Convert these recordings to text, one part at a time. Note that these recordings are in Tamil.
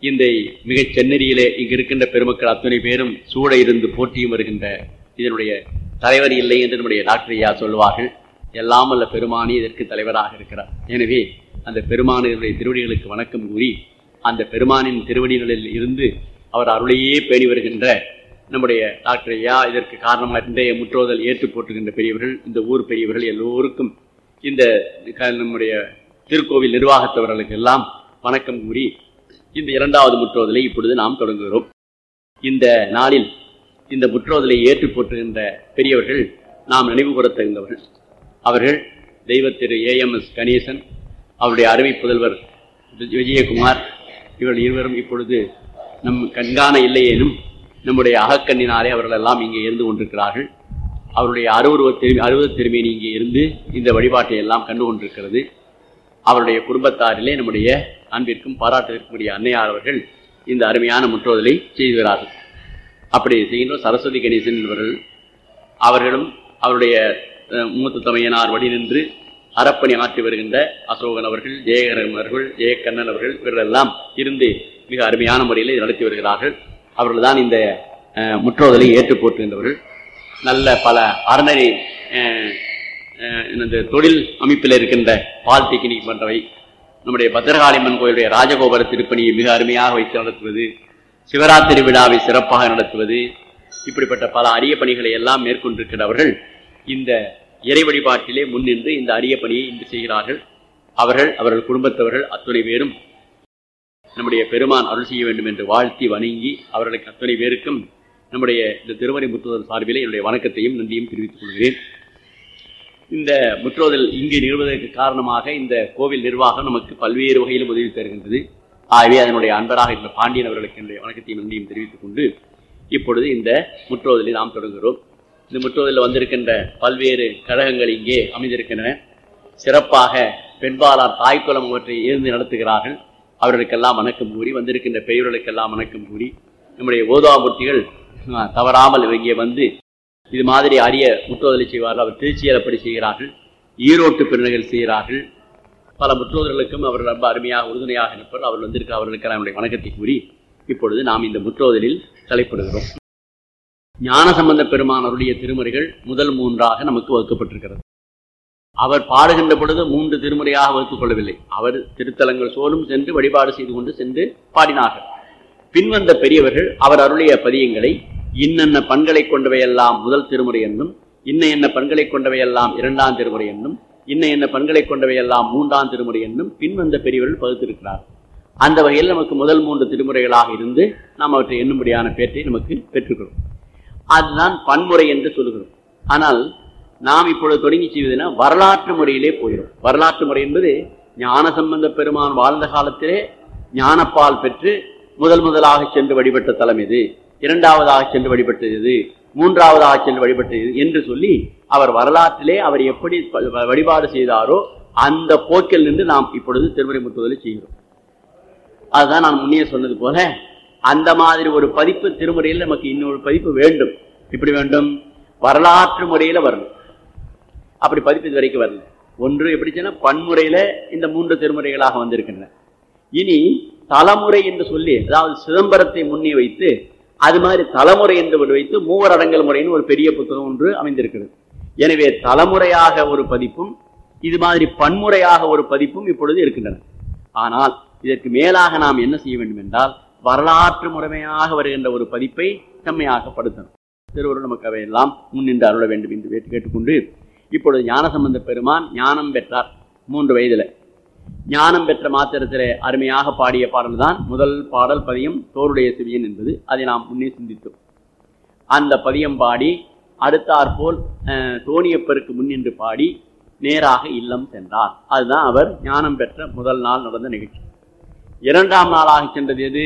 இந்த மிகச் செந்நெறியிலே இங்கு இருக்கின்ற பெருமக்கள் அத்தனை பேரும் சூழ இருந்து போற்றியும் வருகின்ற இதனுடைய தலைவர் இல்லை என்று நம்முடைய டாக்டர் ஐயா சொல்வார்கள் எல்லாம் அல்ல பெருமானி இதற்கு தலைவராக இருக்கிறார் எனவே அந்த பெருமானினுடைய திருவடிகளுக்கு வணக்கம் கூறி அந்த பெருமானின் திருவடிகளில் இருந்து அவர் அருளையே பேணி வருகின்ற நம்முடைய டாக்டர் ஐயா இதற்கு காரணமாக இன்றைய முற்றோதல் ஏற்று போற்றுகின்ற பெரியவர்கள் இந்த ஊர் பெரியவர்கள் எல்லோருக்கும் இந்த க- நம்முடைய திருக்கோவில் நிர்வாகத்தவர்களுக்கு எல்லாம் வணக்கம் கூறி இந்த இரண்டாவது முற்றோதலை இப்பொழுது நாம் தொடங்குகிறோம் இந்த நாளில் இந்த முற்றோதலை ஏற்று போற்றுகின்ற பெரியவர்கள் நாம் நினைவு கூறத் தகுந்தவர்கள் அவர்கள் தெய்வ திரு ஏஎம்எஸ் கணேசன் அவருடைய அருமை புதல்வர் விஜ- விஜயகுமார் இவர்கள் இருவரும் இப்பொழுது நம் கண்காண இல்லையேனும் நம்முடைய அகக்கண்ணினாலே அவர்கள் எல்லாம் இங்கே இருந்து கொண்டிருக்கிறார்கள் அவருடைய அறுபருவ திரு அறுபது திருமேனி இங்கே இருந்து இந்த வழிபாட்டை எல்லாம் கண்டு கொண்டிருக்கிறது அவருடைய குடும்பத்தாரிலே நம்முடைய அன்பிற்கும் பாராட்டிற்குரிய அன்னையார் அவர்கள் இந்த அருமையான முற்றோதலை செய்கிறார்கள் அப்படி செய்கின்ற சரஸ்வதி கணேசன் என்பவர்கள் அவர்களும் அவருடைய அஹ், மூத்த தமையனார் வழி நின்று அறப்பணி ஆற்றி வருகின்ற அசோகன் அவர்கள் ஜெயகரன் அவர்கள் ஜெயக்கண்ணன் அவர்கள் இவர்களெல்லாம் இருந்து மிக அருமையான முறையில் இதை நடத்தி வருகிறார்கள் அவர்கள்தான் இந்த அஹ், முற்றோதலை ஏற்று போற்றுகின்றவர்கள் நல்ல பல அறநெறி அஹ், அஹ், இந்த தொழில் அமைப்பில் இருக்கின்ற பாலிடெக்னிக் போன்றவை நம்முடைய பத்திரகாளியம்மன் கோயிலுடைய ராஜகோபுர திருப்பணியை மிக அருமையாக வைத்து நடத்துவது சிவராத்திரி விழாவை சிறப்பாக நடத்துவது இப்படிப்பட்ட பல அரிய பணிகளை எல்லாம் மேற்கொண்டிருக்கிறவர்கள் இந்த இறை வழிபாட்டிலே முன்னின்று இந்த அரிய பணியை இன்று செய்கிறார்கள் அவர்கள் அவர்கள் குடும்பத்தவர்கள் அத்துணை பேரும் நம்முடைய பெருமான் அருள் செய்ய வேண்டும் என்று வாழ்த்தி வணங்கி அவர்களுக்கு அத்தனை பேருக்கும் நம்முடைய இந்த திருமறை முற்றுதல் சார்பிலே என்னுடைய வணக்கத்தையும் நன்றியும் தெரிவித்துக் கொள்கிறேன் இந்த முற்றோதல் இங்கு நிகழ்வதற்கு காரணமாக இந்த கோவில் நிர்வாகம் நமக்கு பல்வேறு வகையிலும் உதவி தருகின்றது ஆகவே அதனுடைய அன்பராக இருந்த பாண்டியன் அவர்களுக்கு என்னுடைய வணக்கத்தையும் நன்றியும் தெரிவித்துக் கொண்டு இப்பொழுது இந்த முற்றோதலை நாம் தொடங்குகிறோம் இந்த முற்றோதலில் வந்திருக்கின்ற பல்வேறு கழகங்கள் இங்கே அமைந்திருக்கின்றன சிறப்பாக பெண்பாலார் தாய்க்குளம் அவற்றை இருந்து நடத்துகிறார்கள் அவர்களுக்கெல்லாம் வணக்கம் கூறி வந்திருக்கின்ற பெரியவர்களுக்கெல்லாம் வணக்கம் கூறி நம்முடைய ஓதாமூர்த்திகள் அஹ், தவறாமல் இங்கே வந்து இது மாதிரி அரிய முற்றோதலை செய்வார்கள் அவர் திருச்சியில் அப்படி செய்கிறார்கள் ஈரோட்டு பெருநகர் செய்கிறார்கள் பல முற்றோதர்களுக்கும் அவர்கள் ரொம்ப அருமையாக உறுதுணையாக இருப்பார் அவர்கள் வந்திருக்க அவர்களுக்கு நம்முடைய வணக்கத்தை கூறி இப்பொழுது நாம் இந்த முற்றோதலில் தலைப்படுகிறோம் ஞானசம்பந்த பெருமான் அவருடைய திருமுறைகள் முதல் மூன்றாக நமக்கு வகுக்கப்பட்டிருக்கிறது அவர் பாடுகின்ற பொழுது மூன்று திருமுறையாக வகுத்துக் கொள்ளவில்லை அவர் திருத்தலங்கள் சோலும் சென்று வழிபாடு செய்து கொண்டு சென்று பாடினார்கள் பின்வந்த பெரியவர்கள் அவர் அருளிய பதியங்களை இன்னென்ன பண்களை கொண்டவையெல்லாம் முதல் திருமுறை என்னும் இன்ன என்ன பண்களை கொண்டவையெல்லாம் இரண்டாம் திருமுறை என்னும் இன்ன என்ன பண்களை கொண்டவையெல்லாம் மூன்றாம் திருமுறை என்னும் பின்வந்த பெரியவர்கள் பகுத்திருக்கிறார் அந்த வகையில் நமக்கு முதல் மூன்று திருமுறைகளாக இருந்து நாம் அவற்றை எண்ணும்படியான பேற்றை நமக்கு பெற்றுக்கிறோம் அதுதான் பன்முறை என்று சொல்லுகிறோம் ஆனால் நாம் இப்பொழுது தொடங்கி செய்வதுனா வரலாற்று முறையிலே போகிறோம் வரலாற்று முறை என்பது ஞான சம்பந்த பெருமான் வாழ்ந்த காலத்திலே ஞானப்பால் பெற்று முதல் முதலாக சென்று வழிபட்ட தலம் இது இரண்டாவதாக சென்று வழிபட்டது இது மூன்றாவதாக சென்று வழிபட்டது இது என்று சொல்லி அவர் வரலாற்றிலே அவர் எப்படி வ- வழிபாடு செய்தாரோ அந்த போக்கில் நின்று நாம் இப்பொழுது திருமுறை முற்றுதலை செய்கிறோம் அதுதான் நான் முன்னே சொன்னது போல அந்த மாதிரி ஒரு பதிப்பு திருமுறையில் நமக்கு இன்னொரு பதிப்பு வேண்டும் இப்படி வேண்டும் வரலாற்று முறையில வரணும் அப்படி பதிப்பு இது வரைக்கும் வரல ஒன்று எப்படி சொன்னா பன்முறையில இந்த மூன்று திருமுறைகளாக வந்திருக்கின்றன இனி தலைமுறை என்று சொல்லி அதாவது சிதம்பரத்தை முன்னே வைத்து அது மாதிரி தலைமுறை என்று ஒன்று வைத்து மூவர் அடங்கல் முறைன்னு ஒரு பெரிய புத்தகம் ஒன்று அமைந்திருக்கிறது எனவே தலைமுறையாக ஒரு பதிப்பும் இது மாதிரி பன்முறையாக ஒரு பதிப்பும் இப்பொழுது இருக்கின்றன ஆனால் இதற்கு மேலாக நாம் என்ன செய்ய வேண்டும் என்றால் வரலாற்று முறைமையாக வருகின்ற ஒரு பதிப்பை செம்மையாகப்படுத்தணும் திருவருள் நமக்கு அவையெல்லாம் முன்னின்று அருள வேண்டும் என்று கேட்டு- கேட்டுக்கொண்டு இப்பொழுது ஞானசம்பந்த பெருமான் ஞானம் பெற்றார் மூன்று வயதில் ஞானம் பெற்ற மாத்திரத்திலே அருமையாக பாடிய பாடல் தான் முதல் பாடல் பதியம் தோருடைய சிவியன் என்பது அதை நாம் முன்னே சிந்தித்தோம் அந்த பதியம் பாடி அடுத்தாற்போல் அஹ், தோணியப்பருக்கு முன்னின்று பாடி நேராக இல்லம் சென்றார் அதுதான் அவர் ஞானம் பெற்ற முதல் நாள் நடந்த நிகழ்ச்சி இரண்டாம் நாளாக சென்றது எது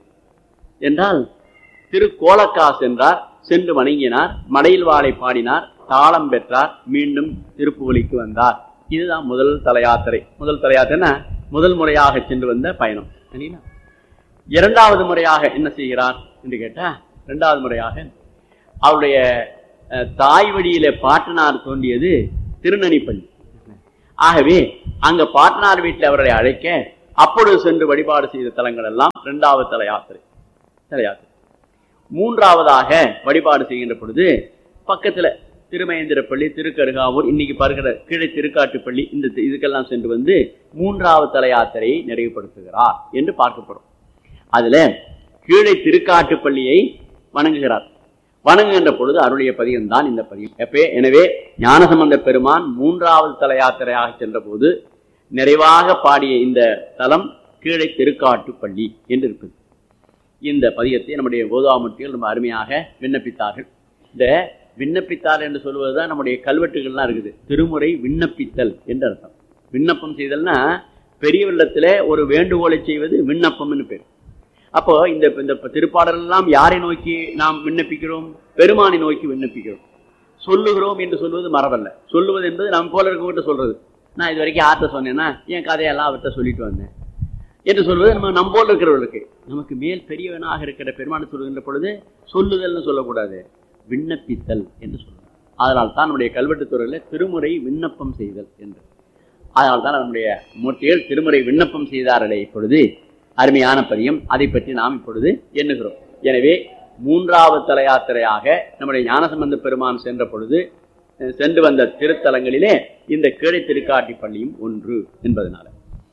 என்றால் திரு கோலக்கா சென்றார் சென்று வணங்கினார் மடையில் வாளை பாடினார் தாளம் பெற்றார் மீண்டும் திருப்புவலிக்கு வந்தார் இதுதான் முதல் தல யாத்திரை முதல் தல யாத்திரைன்னா முதல் முறையாக சென்று வந்த பயணம் சரிங்களா இரண்டாவது முறையாக என்ன செய்கிறார் என்று கேட்டா இரண்டாவது முறையாக அவருடைய அஹ், தாய் வழியில பாட்டனார் தோன்றியது திருநனிப்பள்ளி ஆகவே அங்க பாட்டனார் வீட்டில் அவர்களை அழைக்க அப்பொழுது சென்று வழிபாடு செய்த தலங்கள் எல்லாம் இரண்டாவது தல யாத்திரை தல யாத்திரை மூன்றாவதாக வழிபாடு செய்கின்ற பொழுது பக்கத்துல திருமகேந்திரப்பள்ளி திருக்கருகாவூர் இன்னைக்கு பார்க்கிற கீழே திருக்காட்டுப்பள்ளி இந்த தி- இதுக்கெல்லாம் சென்று வந்து மூன்றாவது தல யாத்திரையை நிறைவுபடுத்துகிறார் என்று பார்க்கப்படும் அதுல கீழே திருக்காட்டுப்பள்ளியை வணங்குகிறார் வணங்குகின்ற பொழுது அருளிய பதியம் தான் இந்த பதியம் எப்பே எனவே ஞானசம்பந்த பெருமான் மூன்றாவது தல யாத்திரையாக சென்ற போது நிறைவாக பாடிய இந்த தலம் கீழே திருக்காட்டுப்பள்ளி என்று இருக்குது இந்த பதியத்தை நம்முடைய கோதாமூர்த்திகள் ரொம்ப அருமையாக விண்ணப்பித்தார்கள் இந்த விண்ணப்பித்தார் என்று சொல்வதுதான் நம்முடைய கல்வெட்டுகள்லாம் இருக்குது திருமுறை விண்ணப்பித்தல் என்று அர்த்தம் விண்ணப்பம் செய்தல்னா பெரிய வெள்ளத்துல ஒரு வேண்டுகோளை செய்வது விண்ணப்பம்னு பேர் அப்போ இந்த இந்த திருப்பாடல் எல்லாம் யாரை நோக்கி நாம் விண்ணப்பிக்கிறோம் பெருமானை நோக்கி விண்ணப்பிக்கிறோம் சொல்லுகிறோம் என்று சொல்வது மரபல்ல சொல்லுவது என்பது நம்ம போல இருக்கவங்கிட்ட சொல்றது நான் இது வரைக்கும் யார்கிட்ட சொன்னேன்னா என் கதையெல்லாம் அவர்கிட்ட சொல்லிட்டு வந்தேன் என்று சொல்வது நம்ம நம்போல் இருக்கிறவர்களுக்கு நமக்கு மேல் பெரியவனாக இருக்கிற பெருமானை சொல்லுகின்ற பொழுது சொல்லுதல்னு சொல்லக்கூடாது விண்ணப்பித்தல் என்று சொல்லணும் அதனால் தான் நம்முடைய கல்வெட்டுத்துறையில் திருமுறை விண்ணப்பம் செய்தல் என்று அதனால் தான் நம்முடைய மூர்த்திகள் திருமுறை விண்ணப்பம் செய்தார்களே இப்பொழுது அருமையான பதியம் அதை பற்றி நாம் இப்பொழுது எண்ணுகிறோம் எனவே மூன்றாவது தல யாத்திரையாக நம்முடைய ஞானசம்பந்த பெருமான் சென்ற பொழுது அஹ், சென்று வந்த திருத்தலங்களிலே இந்த கீழே திருக்காட்டி பள்ளியும் ஒன்று என்பதனால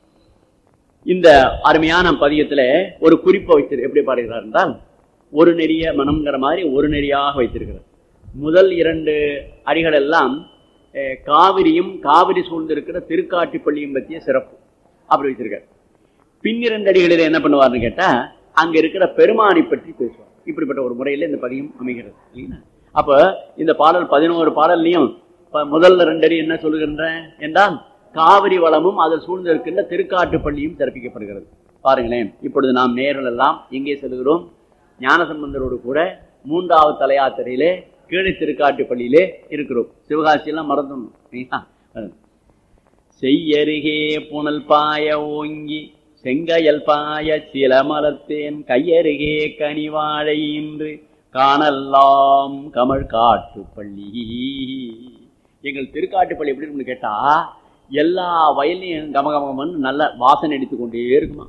இந்த அருமையான பதியத்துல ஒரு குறிப்பை வைத்து எப்படி பாடுகிறார் என்றால் ஒரு நெறிய மனம்ங்கிற மாதிரி ஒரு நெறியாக வைத்திருக்கிறார் முதல் இரண்டு அடிகள் எல்லாம் அஹ், காவிரியும் காவிரி சூழ்ந்திருக்கிற திருக்காட்டுப்பள்ளியும் பற்றிய சிறப்பு அப்படி வைத்திருக்கார் பின்னிரண்டு அடிகளில் என்ன பண்ணுவார்னு கேட்டா அங்க இருக்கிற பெருமானை பற்றி பேசுவார் இப்படிப்பட்ட ஒரு முறையில் இந்த பதியம் அமைகிறது இல்லைங்களா அப்ப இந்த பாடல் பதினோரு பாடல்லையும் இப்ப முதல்ல ரெண்டு அடி என்ன சொல்லுகின்ற என்றால் காவிரி வளமும் அதில் சூழ்ந்திருக்கின்ற திருக்காட்டுப்பள்ளியும் சிறப்பிக்கப்படுகிறது பாருங்களேன் இப்பொழுது நாம் நேரில் எல்லாம் எங்கே செல்கிறோம் ஞானசம்பந்தரோடு கூட மூன்றாவது தலையாத்திரையிலே கீழே திருக்காட்டுப்பள்ளியிலே இருக்கிறோம் சிவகாசியெல்லாம் மறந்துடணும் சரிங்களா? செய்யருகே புனல் பாய ஓங்கி செங்கயல் பாய சில மலர்த்தேன் கையருகே கனிவாழை இன்று காணல்லாம் கமழ் காட்டு பள்ளி எங்கள் திருக்காட்டுப்பள்ளி எப்படி இருக்கும்னு கேட்டா எல்லா வயல்லையும் கமகமகமன்னு நல்ல வாசனை அடித்துக் கொண்டே இருக்குமா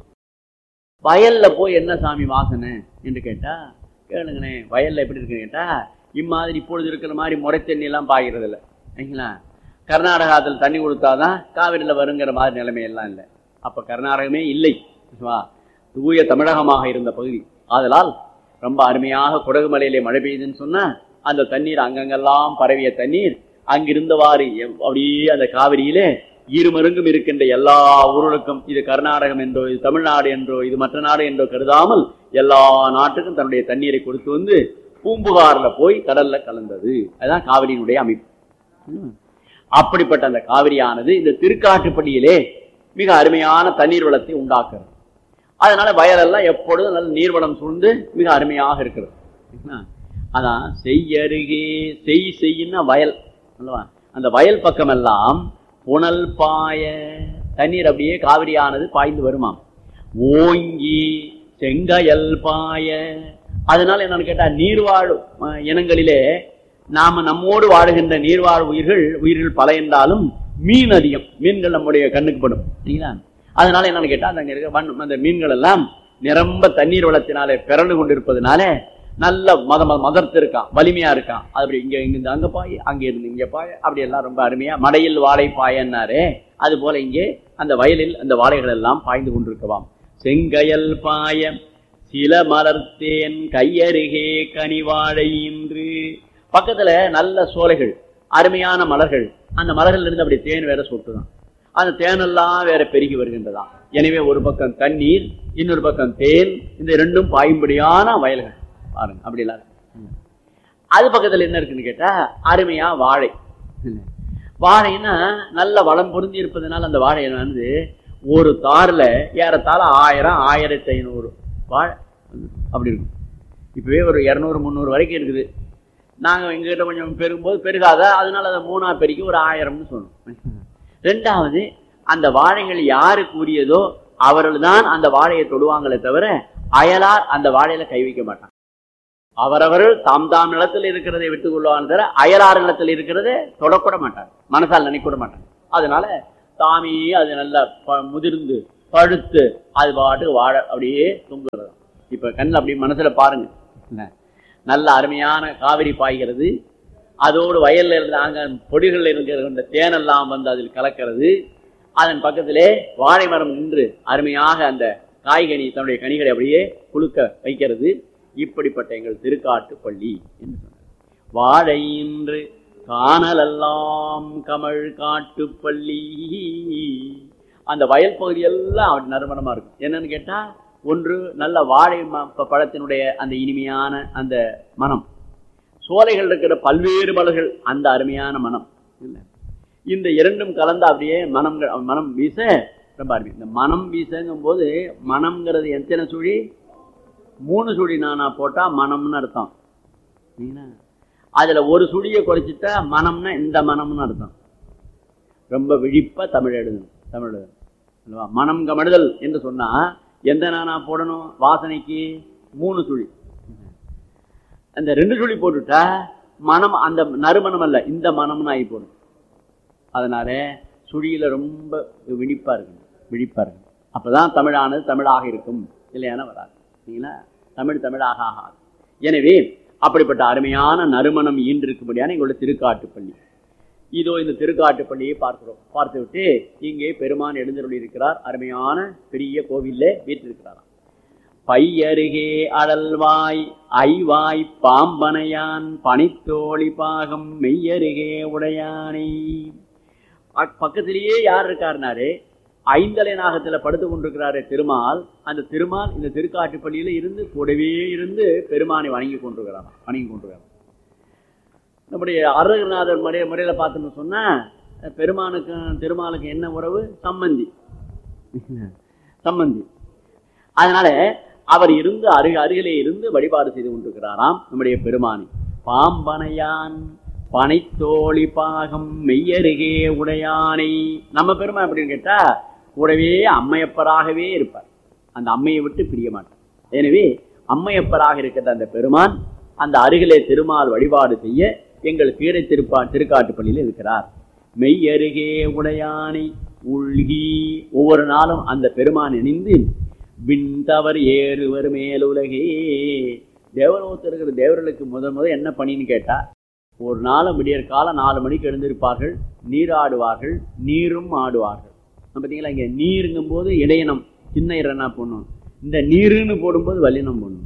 வயல்ல போய் என்ன சாமி வாசனை என்று கேட்டா கேளுங்கண்ணே வயல்ல எப்படி இருக்குன்னு கேட்டா இம்மாதிரி இப்பொழுது இருக்கிற மாதிரி முறை தண்ணி எல்லாம் பாய்கிறது இல்லை சரிங்களா கர்நாடகாத்தில் தண்ணி கொடுத்தாதான் காவிரியில் வருங்கிற மாதிரி நிலைமை எல்லாம் இல்லை அப்ப கர்நாடகமே இல்லை வா, தூய தமிழகமாக இருந்த பகுதி ஆதலால் ரொம்ப அருமையாக குடகுமலையிலே மழை பெய்யுதுன்னு சொன்னா அந்த தண்ணீர் அங்கங்கெல்லாம் பரவிய தண்ணீர் அங்கிருந்தவாறு எவ்- அப்படியே அந்த காவிரியிலே இருமருங்கும் இருக்கின்ற எல்லா ஊர்களுக்கும் இது கர்நாடகம் என்றோ இது தமிழ்நாடு என்றோ இது மற்ற நாடு என்றோ கருதாமல் எல்லா நாட்டுக்கும் தன்னுடைய தண்ணீரை கொடுத்து வந்து பூம்புகார்ல போய் கடல்ல கலந்தது அதுதான் காவிரியினுடைய அமைப்பு ம். அப்படிப்பட்ட அந்த காவிரியானது இந்த திருக்காட்டுப்பள்ளியிலே மிக அருமையான தண்ணீர் வளத்தை உண்டாக்குறது அதனால வயலெல்லாம் எப்பொழுதும் நல்ல நீர்வளம் சூழ்ந்து மிக அருமையாக இருக்கிறது சரிங்களா? அதான் செய்யருகே செய் செய்யின்னா வயல் அல்லவா அந்த வயல் பக்கமெல்லாம் புனல் பாய தண்ணீர் அப்படியே காவிரியானது பாய்ந்து வருமாம் ஓங்கி செங்கயல் பாய அதனால என்னன்னு கேட்டா நீர்வாழ் அஹ், இனங்களிலே நாம நம்மோடு வாழுகின்ற நீர்வாழ் உயிர்கள் உயிர்கள் பல என்றாலும் மீன் அதிகம் மீன்கள் நம்முடைய கண்ணுக்கு படும் சரிங்களா அதனால என்னன்னு கேட்டா அங்க இருக்க வன் அந்த மீன்கள் எல்லாம் நிரம்ப தண்ணீர் வளத்தினாலே பிறந்து கொண்டிருப்பதனால நல்ல மத மத- மதர்த்து இருக்கான் வலிமையா இருக்கான் அது அப்படி இங்க இங்கிருந்து அங்க பாய் அங்க இருந்து இங்க பாய் அப்படி எல்லாம் ரொம்ப அருமையா மடையில் வாழை பாயன்னாரே அது போல இங்கே அந்த வயலில் அந்த வாழைகள் எல்லாம் பாய்ந்து கொண்டிருக்கவாம் செங்கயல் பாய சில மலர்த்தேன் கையருகே கனிவாழை இன்று பக்கத்துல நல்ல சோலைகள் அருமையான மலர்கள் அந்த மலர்கள் இருந்து அப்படி தேன் வேற சொட்டுதான் அந்த தேனெல்லாம் வேற பெருகி வருகின்றதாம் எனவே ஒரு பக்கம் தண்ணீர் இன்னொரு பக்கம் தேன் இந்த ரெண்டும் பாயும்படியான வயல்கள் பாருங்க அப்படி எல்லாம் இருக்கு. ம். அது பக்கத்துல என்ன இருக்குன்னு கேட்டா அருமையா வாழை வாழைன்னா நல்ல வளம் பொருந்தி இருப்பதனால அந்த வாழை வந்து ஒரு தார்ல ஏறத்தாழ ஆயிரம் ஆயிரத்தி ஐநூறு வாழை அப்படி இருக்கும் இப்பவே ஒரு இரநூறு முந்நூறு வரைக்கும் இருக்குது நாங்கள் எங்ககிட்ட கொஞ்சம் பெருகும்போது பெருகாத அதனால அதை மூணா பெருக்கி ஒரு ஆயிரம்னு சொன்னோம் ரெண்டாவது அந்த வாழைகள் யாருக்கு உரியதோ அவர்கள் தான் அந்த வாழையை தொடுவாங்களே தவிர அயலார் அந்த வாழையில கை வைக்க மாட்டாங்க அவரவர்கள் தாம் தாம் நிலத்தில் இருக்கிறதை விட்டுக் கொள்வாங்க தவிர அயலார் நிலத்தில் இருக்கிறதை தொடக்கூட மாட்டாங்க மனசால் நினைக்கூட மாட்டாங்க அதனால தாமே அது நல்லா ப- முதிர்ந்து பழுத்து அது பாட்டுக்கு வாழ அப்படியே தொங்குறது இப்ப கண்ணில் அப்படி மனசுல பாருங்க என்ன? நல்ல அருமையான காவிரி பாய்கிறது அதோடு வயல்ல இருந்து அங்க பொடிகளில் இருக்கிற இந்த தேனெல்லாம் வந்து அதில் கலக்கிறது அதன் பக்கத்திலே வாழை மரம் நின்று அருமையாக அந்த காய்கனி தன்னுடைய கனிகளை அப்படியே குலுக்க வைக்கிறது இப்படிப்பட்ட எங்கள் திருக்காட்டு பள்ளி என்று சொன்னார் வாழை இன்று காணலெல்லாம் கமழ் காட்டு பள்ளி அந்த வயல் பகுதி எல்லாம் அப்படி நறுமணமா இருக்கும் என்னன்னு கேட்டா ஒன்று நல்ல வாழை ம- ப- பழத்தினுடைய அந்த இனிமையான அந்த மனம் சோலைகள் இருக்கிற பல்வேறு மலர்கள் அந்த அருமையான மனம் இல்லை இந்த இரண்டும் கலந்து அப்படியே மனம் மனம் வீச ரொம்ப அருமை இந்த மனம் வீசங்கும் போது மனம்ங்கிறது எத்தனை சுழி மூணு சுழி நானா போட்டா மனம்னு அர்த்தம் சரிங்களா? அதுல ஒரு சுழியை குறைச்சிட்டா மனம்னா இந்த மனம்னு அர்த்தம் ரொம்ப விழிப்பா தமிழ் எழுதணும் தமிழ் எழுதணும் அல்லவா மனம் கமடுதல் என்று சொன்னா எந்த நானா போடணும் வாசனைக்கு மூணு சுழி அந்த ரெண்டு சுழி போட்டுட்டா மனம் அந்த நறுமணம் அல்ல இந்த மனம்னு ஆகி போடும் அதனால சுழியில ரொம்ப விழிப்பா இருக்கணும் விழிப்பா இருக்கணும் அப்பதான் தமிழானது தமிழாக இருக்கும் இல்லையான வராது சரிங்களா தமிழ் தமிழாக ஆகாது எனவே அப்படிப்பட்ட அருமையான நறுமணம் ஈன்றிருக்கும்படியான எங்களுடைய திருக்காட்டுப்பள்ளி இதோ இந்த திருக்காட்டுப்பள்ளியை பார்க்கிறோம் பார்த்துவிட்டு இங்கே பெருமான் எழுந்தருளி இருக்கிறார் அருமையான பெரிய கோவில்ல வீற்றிருக்கிறாராம் பையருகே அடல்வாய் ஐவாய் பாம்பனையான் பனித்தோழி பாகம் மெய்யருகே உடையானை அக்- பக்கத்திலேயே யார் இருக்காருனாரு ஐந்தலை நாகத்துல படுத்து கொண்டிருக்கிறாரு திருமால் அந்த திருமால் இந்த திருக்காட்டுப்பள்ளியில இருந்து கூடவே இருந்து பெருமானை வணங்கி கொண்டிருக்கிறாராம் வணங்கி கொண்டிருக்கிறார் நம்முடைய அருணகிரிநாதர் முறைய முறையில பார்த்தோம்னு சொன்னா பெருமானுக்கும் திருமாலுக்கு என்ன உறவு சம்பந்தி சம்பந்தி அதனால அவர் இருந்து அருக அருகிலே இருந்து வழிபாடு செய்து கொண்டிருக்கிறாராம் நம்முடைய பெருமானி பாம்பனையான் பனைத்தோழி பாகம் மெய்யருகே உடையானை நம்ம பெருமான் எப்படின்னு கேட்டா கூடவே அம்மையப்பராகவே இருப்பார் அந்த அம்மையை விட்டு பிரிய மாட்டார் எனவே அம்மையப்பராக இருக்கிற அந்த பெருமான் அந்த அருகிலே திருமால் வழிபாடு செய்ய எங்கள் கீரை திருப்பா திருக்காட்டுப்பள்ளியில் இருக்கிறார் மெய்யருகே உடையானை உள்கி ஒவ்வொரு நாளும் அந்த பெருமான் இணைந்து விண்தவர் ஏறுவர் மேலுலகே தேவலோகத்தில் இருக்கிற தேவர்களுக்கு முதல் முதல் என்ன பண்ணின்னு கேட்டா ஒரு நாளும் விடியற் காலம் நாலு மணிக்கு எழுந்திருப்பார்கள் நீராடுவார்கள் நீரும் ஆடுவார்கள் நம்ம பார்த்தீங்களா இங்கே நீருங்கும் போது இடையினம் சின்ன இரணா போடணும் இந்த நீருன்னு போடும்போது வல்லினம் போடணும்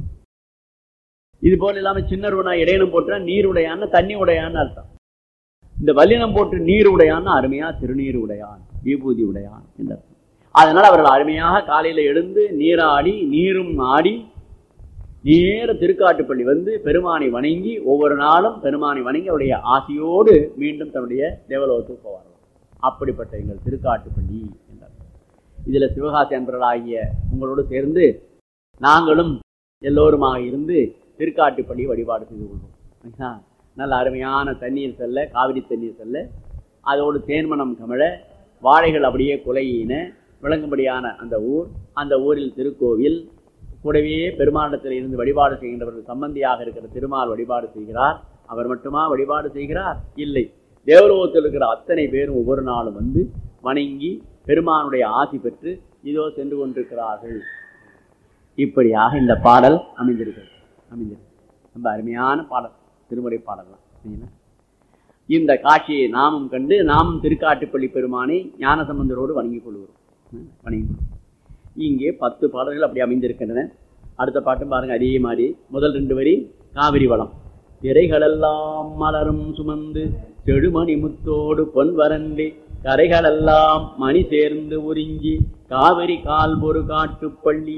இது போல இல்லாம சின்னருவனா இடையினம் போட்டா நீர் உடையான்னு தண்ணி உடையான்னு அர்த்தம் இந்த வல்லினம் போட்டு நீர் உடையான்னு அருமையா திருநீர் உடையான் விபூதி உடையான் என்று அர்த்தம் அதனால அவர்கள் அருமையாக காலையில எழுந்து நீராடி நீரும் ஆடி நேர திருக்காட்டுப்பள்ளி வந்து பெருமானை வணங்கி ஒவ்வொரு நாளும் பெருமானை வணங்கி அவருடைய ஆசையோடு மீண்டும் தன்னுடைய தேவலோகத்துக்கு போவார்கள் அப்படிப்பட்ட எங்கள் திருக்காட்டுப்பள்ளி என்றார் இதுல சிவகாசி அன்பர்களாகிய உங்களோடு சேர்ந்து நாங்களும் எல்லோருமாக இருந்து திருக்காட்டுப்பள்ளி வழிபாடு செய்து கொள்வோம் சரிங்களா? நல்ல அருமையான தண்ணீர் செல்ல காவிரி தண்ணீர் செல்ல அதோடு தேன்மணம் கமழ வாழைகள் அப்படியே குலையின விளங்கும்படியான அந்த ஊர் அந்த ஊரில் திருக்கோவில் கூடவே பெருமாண்டத்தில் இருந்து வழிபாடு செய்கின்றவர்கள் சம்பந்தியாக இருக்கிற திருமால் வழிபாடு செய்கிறார் அவர் மட்டுமா வழிபாடு செய்கிறார் இல்லை தேவலோகத்தில் இருக்கிற அத்தனை பேரும் ஒவ்வொரு நாளும் வந்து வணங்கி பெருமானுடைய ஆசி பெற்று இதோ சென்று கொண்டிருக்கிறார்கள் இப்படியாக இந்த பாடல் அமைந்திருக்கிறது அமைந்திருக்கு ரொம்ப அருமையான பாடல் திருமுறை பாடல்லாம் சரிங்களா? இந்த காட்சியை நாமும் கண்டு நாமும் திருக்காட்டுப்பள்ளி பெருமானை ஞானசம்பந்தரோடு வணங்கிக் கொள்கிறோம் ம், வணங்கிக் கொள்கிறோம் இங்கே பத்து பாடல்கள் அப்படி அமைந்திருக்கின்றன அடுத்த பாட்டும் பாருங்க அதே மாதிரி முதல் ரெண்டு வரி காவிரி வளம் திரைகளெல்லாம் மலரும் சுமந்து செடுமணி முத்தோடு பொன் வரண்டி கரைகளெல்லாம் மணி சேர்ந்து உறிஞ்சி காவிரி கால் ஒரு காட்டுப்பள்ளி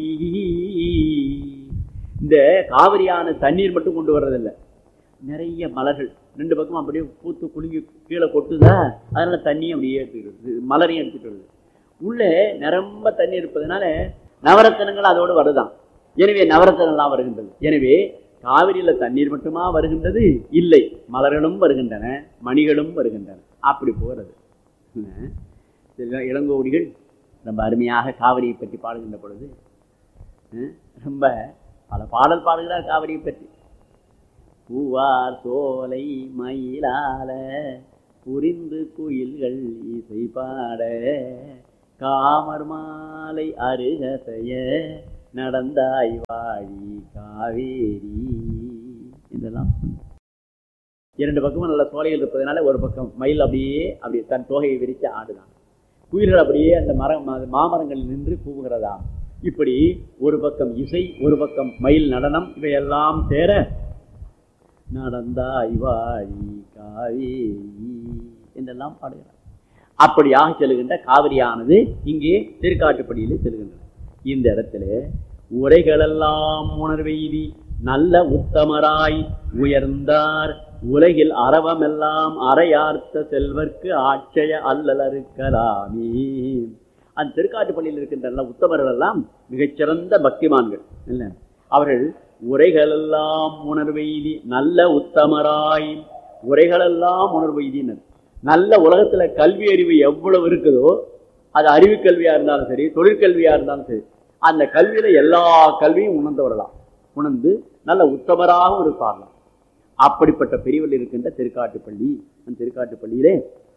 இந்த காவிரியான தண்ணீர் மட்டும் கொண்டு வர்றதில்லை நிறைய மலர்கள் ரெண்டு பக்கம் அப்படியே பூத்து குலுங்கி கீழே கொட்டுதா அதனால தண்ணியும் அப்படியே எடுத்துக்கிறது மலரையும் எடுத்துட்டு வருது உள்ளே நிரம்ப தண்ணி இருப்பதனால நவரத்தனங்கள் அதோடு வருதான் எனவே நவரத்தனம்லாம் வருகின்றது எனவே காவிரியில தண்ணீர் மட்டுமா வருகின்றது இல்லை மலர்களும் வருகின்றன மணிகளும் வருகின்றன அப்படி போகிறது என்ன? சில இளங்கோடிகள் ரொம்ப அருமையாக காவிரியை பற்றி பாடுகின்ற பொழுது அஹ், ரொம்ப பல பாடல் பாடுகிறார் காவிரியை பற்றி பூவார் சோலை மயிலால புரிந்து குயில்கள் இசை பாட காமர் மாலை அருகசைய நடந்தாய் வாழி காவேரி இதெல்லாம் இரண்டு பக்கமும் நல்ல சோலைகள் இருப்பதனால ஒரு பக்கம் மயில் அப்படியே அப்படி தன் தோகையை விரித்து ஆடுதான் குயில்கள் அப்படியே அந்த மரம் அது மாமரங்களில் நின்று கூவுகிறதாம் இப்படி ஒரு பக்கம் இசை ஒரு பக்கம் மயில் நடனம் இவையெல்லாம் சேர நடந்தாய் வாழி காவேரி என்றெல்லாம் பாடுகிறார் அப்படியாக செல்கின்ற காவிரியானது இங்கே திருக்காட்டுப்படியிலே செல்கின்றன இந்த இடத்துல உரைகளெல்லாம் உணர்வெய்தி நல்ல உத்தமராய் உயர்ந்தார் உலகில் அறவமெல்லாம் அறையார்த்த செல்வர்க்கு ஆட்சய அல்லலருக்கலாமே அந்த திருக்காட்டுப்பள்ளியில் இருக்கின்ற நல்ல உத்தமர்கள் எல்லாம் மிகச்சிறந்த பக்திமான்கள் இல்ல அவர்கள் உரைகளெல்லாம் உணர்வெய்தி நல்ல உத்தமராய் உரைகளெல்லாம் உணர்வெய்தினர் நல்ல உலகத்துல கல்வி அறிவு எவ்வளவு இருக்குதோ அது அறிவு கல்வியா இருந்தாலும் சரி தொழிற்கல்வியா இருந்தாலும் சரி அந்த கல்வியில எல்லா கல்வியும் உணர்ந்தவரலாம் உணர்ந்து நல்ல உத்தமராகவும் இருப்பார்களாம் அப்படிப்பட்ட பிரிவில் இருக்கின்ற திருக்காட்டுப்பள்ளி அந்த திருக்காட்டுப்பள்ளியிலே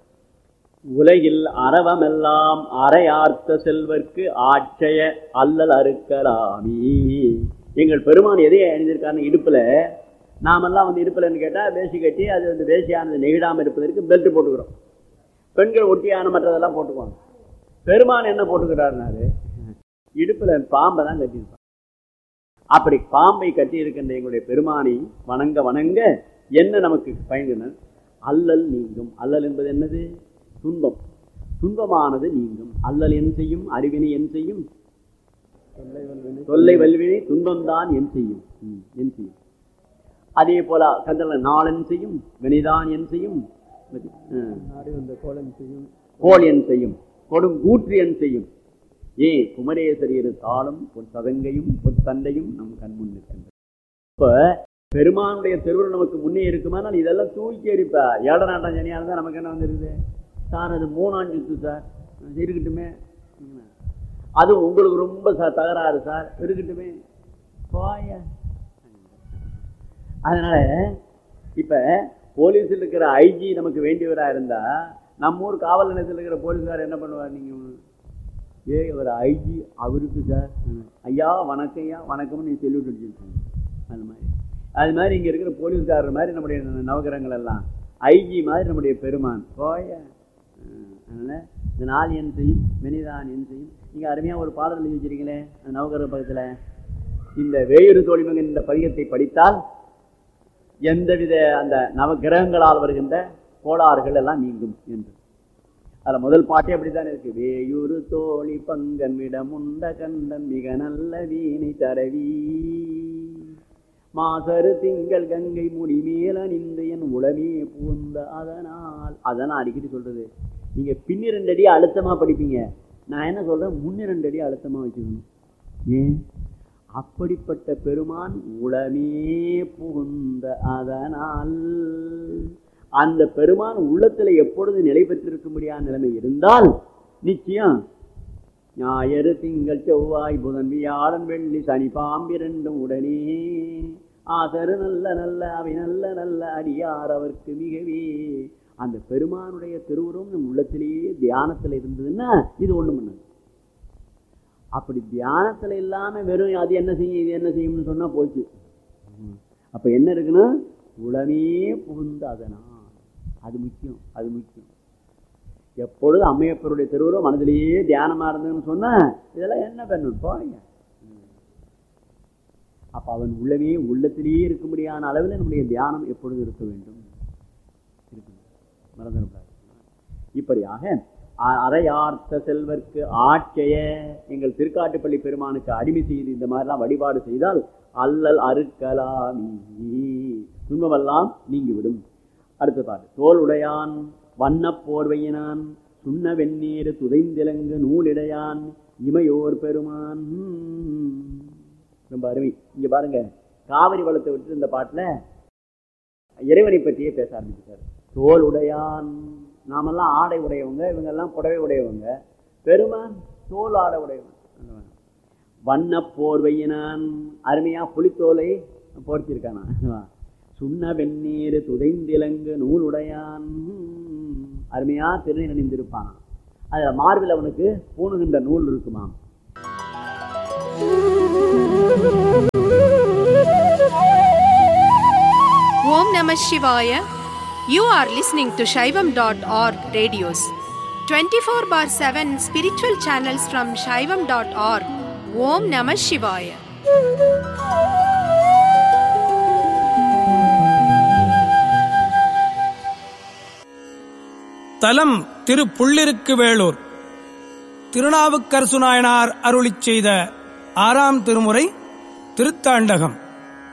உலகில் அறவமெல்லாம் அரையார்த்த செல்வர்க்கு ஆட்சய அல்லல் அறுக்கலாமே எங்கள் பெருமான் எதை அணிந்திருக்காருன்னு இடுப்புல நாமெல்லாம் வந்து இடுப்புலன்னு கேட்டா வேசி கட்டி அது வந்து வேசியானது நெகிழாம இருப்பதற்கு பெல்ட் போட்டுக்கிறோம் பெண்கள் ஒட்டியான மற்றதெல்லாம் போட்டுக்குவாங்க பெருமான் என்ன போட்டுக்கிறாருனாரு இடுப்புல பாம்பை தான் கட்டியிருப்பான் அப்படி பாம்பை கட்டி இருக்கின்ற எங்களுடைய பெருமானை வணங்க வணங்க என்ன நமக்கு பயன்கள் அல்லல் நீங்கும் அல்லல் என்பது என்னது துன்பம் துன்பமானது நீங்கும் அல்லல் என் செய்யும் அறிவினை என் செய்யும் தொல்லை வல்வினை துன்பம்தான் என் செய்யும் ம், என் செய்யும் அதே போல கந்தல நாளன் செய்யும் வினைதான் என் செய்யும் ம். நாடி வந்த கோலம் செய்யும் கோல் என் செய்யும் கொடும் கூற்று என் செய்யும் ஏ குமரேசர் இரு தாளும் பொன் சதங்கையும் பொன் தண்டையும் நம் கண்முன் நிற்கின்றது இப்ப பெருமானுடைய திருவுருள் நமக்கு முன்னே இருக்குமானால் இதெல்லாம் தூக்கி எறிப்பா ஏழ நாட்டம் சனியா இருந்தா நமக்கு என்ன வந்துருக்குது சார் அது மூணாம் சுத்து சார் அது இருக்கட்டுமே ம். அது உங்களுக்கு ரொம்ப ச- தகராறு சார் இருக்கட்டுமே போய அதனால இப்ப போலீஸில் இருக்கிற ஐஜி நமக்கு வேண்டியவரா இருந்தா நம்ம ஊர் காவல் நிலையத்தில் இருக்கிற போலீஸ்கார் என்ன பண்ணுவார் நீங்க ஏ ஒரு ஐஜி அவருக்கு சார் ம். ஐயா வணக்கம் ஐயா வணக்கம்னு நீ சொல்லிவிட்டு அடிச்சிருக்காங்க அது மாதிரி அது மாதிரி இங்க இருக்கிற போலீஸ்காரர் மாதிரி நம்முடைய நவகிரகங்கள் எல்லாம் ஐஜி மாதிரி நம்முடைய பெருமான் போய ம். அதனால இந்த நாள் என் செய்யும் வினிதான் என் செய்யும் நீங்க அருமையா ஒரு பாடல் எழுதி வச்சிருக்கீங்களே அந்த நவகிரக பக்கத்துல இந்த வேயுறு தோழிமகன் இந்த பதிகத்தை படித்தால் எந்தவித அந்த நவகிரகங்களால் வருகின்ற கோளாறுகள் எல்லாம் நீங்கும் என்று அதுல முதல் பாட்டே அப்படித்தானே இருக்கு வேயூரு தோழி பங்கன் விடமுண்ட கண்டன் மிக நல்ல வீணை தரவி மாசரு திங்கள் கங்கை முடி மேல நின்று என் உளமே பூந்த அதனால் அதான் அடிக்கடி சொல்றது நீங்க பின்னிரண்டு அடி அழுத்தமா படிப்பீங்க நான் என்ன சொல்றேன் முன்னிரண்டு அடி அழுத்தமா வச்சுக்கணும் ஏன் அப்படிப்பட்ட பெருமான் உளமே புகுந்த அதனால் அந்த பெருமான் உள்ளத்துல எப்பொழுது நிலை பெற்றிருக்கும்படியான நிலைமை இருந்தால் நிச்சயம் ஞாயிறு திங்கள் செவ்வாய் புதன் வியாழன் வெள்ளி சனி பாம்பிரண்டும் உடனே ஆசரு நல்ல நல்ல அவை நல்ல நல்ல அடியார் அவர்க்கு மிகவே அந்த பெருமானுடைய திருவுருவம் நம் உள்ளத்திலேயே தியானத்துல இருந்ததுன்னா இது ஒண்ணு பண்ணது அப்படி தியானத்துல இல்லாம வெறும் அது என்ன செய்யும் இது என்ன செய்யும்னு சொன்னா போச்சு அப்ப என்ன இருக்குன்னா உளமே புகுந்த அதனா அது முக்கியம் அது முக்கியம் எப்பொழுது அம்மையப்பருடைய திருவுருவம் மனதிலேயே தியானமா இருந்ததுன்னு சொன்னா இதெல்லாம் என்ன பண்ணும் போங்க அப்ப அவன் உள்ளவே உள்ளத்திலேயே இருக்கும்படியான அளவில் நம்முடைய தியானம் எப்பொழுது இருக்க வேண்டும் இருக்கணும் மறந்துடக்கூடாது இப்படியாக அ- அரையார்த்த செல்வர்க்கு ஆட்சைய எங்கள் திருக்காட்டுப்பள்ளி பெருமானுக்கு அடிமை செய்து இந்த மாதிரிலாம் வழிபாடு செய்தால் அல்லல் அறுக்கலாமி துன்பமெல்லாம் நீங்கிவிடும் அடுத்த பாட்டு தோல் உடையான் வண்ணப் போர்வையினான் சுண்ண வெந்நீர் துதைந்திலங்கு நூலிடையான் இமையோர் பெருமான் ரொம்ப அருமை இங்க பாருங்க காவிரி வளத்தை விட்டு இந்த பாட்டுல இறைவனை பற்றியே பேச ஆரம்பிச்சிட்டார் தோல் உடையான் நாமெல்லாம் ஆடை உடையவங்க இவங்கெல்லாம் புடவை உடையவங்க பெருமான் தோல் ஆடை உடையவன் வண்ண போர்வையினான் அருமையா புலித்தோலை போர்த்திருக்கானா சுண்ண வெந்நீர் துதைந்திலங்கு நூலுடையான் அருமையா திருநீர் அணிந்திருப்பான் அதுல மார்பில் அவனுக்கு பூணுகின்ற நூல் இருக்குமாம் Om Namah Shivaya. You are listening to Shaivam.org radios. 24 bar 7 spiritual channels from Shaivam.org. Om Namah Shivaya. தலம் திரு புள்ளிருக்கு வேளூர் திருநாவுக்கரசு நாயனார் அருளிச் செய்த ஆறாம் திருமுறை திருத்தாண்டகம்